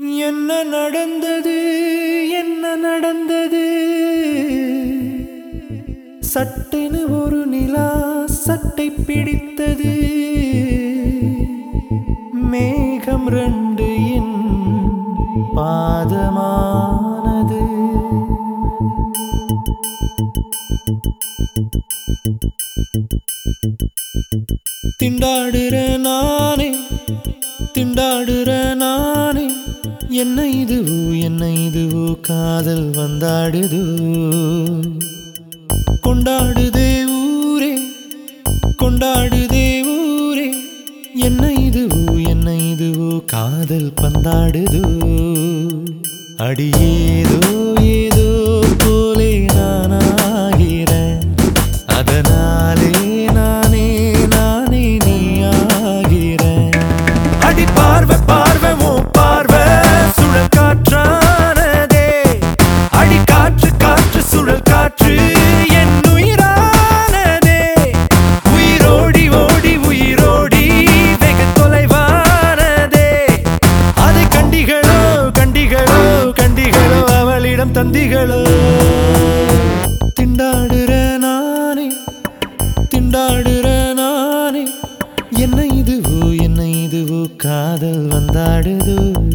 என்ன நடந்தது என்ன நடந்தது சட்டென ஒரு நிலா சட்டை பிடித்தது மேகம் ரெண்டு என் பாதமானது திண்டாடுற நானே திண்டாடுற நானே என்ன இதுவோ என்ன இதுவோ காதல் வந்தாடுதோ கொண்டாடுதே ஊரே கொண்டாடுதே ஊரே என்ன இதுவோ என்ன இதுவோ காதல் பந்தாடுதோ அடியேதோ ஏதோ போலே நானாகிறேன் அதனாலே நானே நானே நீ ஆகிறேன் அடி பார்வை பார்வை ஓ பார்வை சுழல் காற்றானதே அடி காற்று காற்று சுழல் காற்று என் உயிரானதே உயிரோடி ஓடி உயிரோடி வெகு தொலைவானதே அதை கண்டிகளோ கண்டிகளோ கண்டிகளோ அவளிடம் தந்திகளோ திண்டாடுற நானே திண்டாடுற நானே என்ன இதுவோ என்ன இதுவோ காதல் வந்தாடுதோ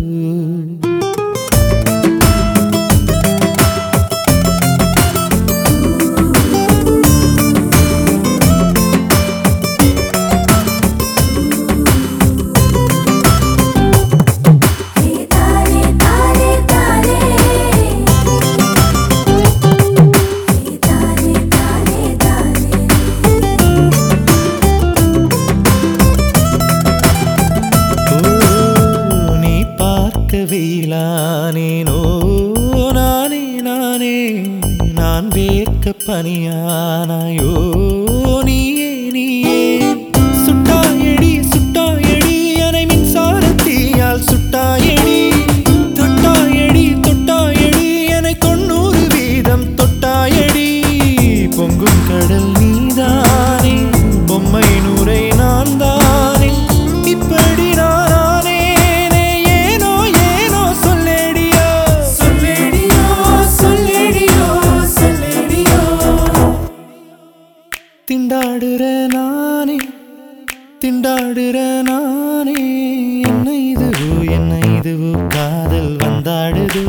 தாரே தாரே தாரே தாரே தாரே தாரே ஓ, நீ பார்க்க வெயிலானேனோ நானே நானே நான் வேர்க்க பனியானாயோ நீயே நீயே சுட்டாயடி சுட்டாயடி அனை மின்சாரத்தீயால் சுட்டாயடி தொட்டாயடி தொட்டாயடி என தொண்ணூறு வீதம் தொட்டாயடி பொங்கும் கடல் நீதானே பொம்மை நூரை நான் தானே இப்படி நானே ஏனோ ஏனோ சொல்லடியோ சொல்லடியோ சொல்லடியோ சொல்லடியோ திண்டாடுற நானே திண்டாடுற நானே என்ன இதுவோ என்ன இதுவோ காதல் வந்தாடுதோ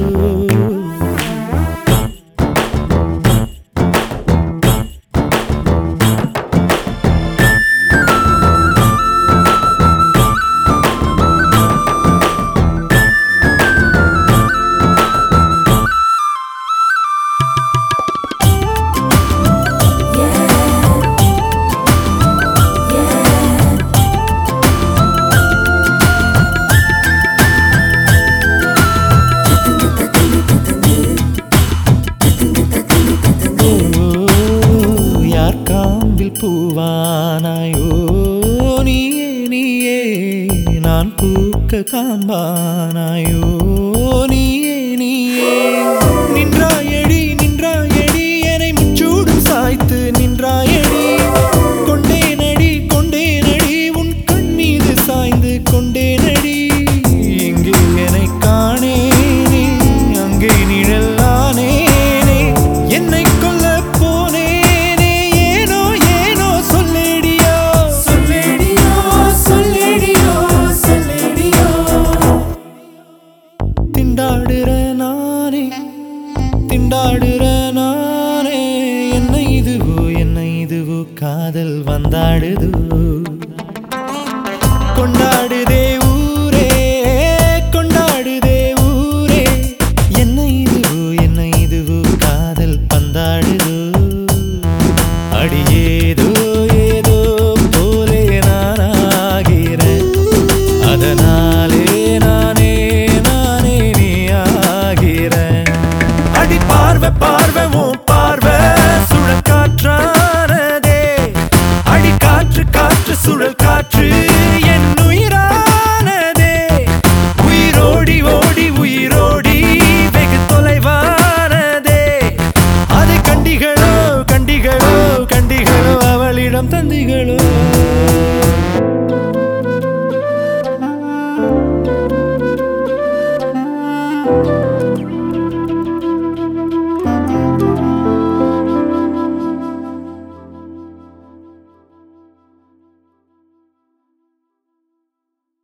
ஓ, யார் காம்பில் பூவானாயோ நீயே நீயே நான் பூக்க காம்பானாயோ நீயே நீயே நின்றாயடி நின்றாயடி என்னை முச்சூடும் சாய்த்து நின்றாயடி கொண்டேனடி கொண்டேனடி உன் கண் மீது சாய்ந்து கொண்டேனடி எங்கே என்னை காணேனே அங்கே நிழலானேனே என்னை கொல்ல போனேனே ஏனோ ஏனோ சொல்லடியோ சொல்லடியோ சொல்லடியோ சொல்லடியோ திண்டாடுற நானே திண்டாடுற நானே என்ன இதுவோ என்ன இதுவோ காதல் வந்தாடுதோ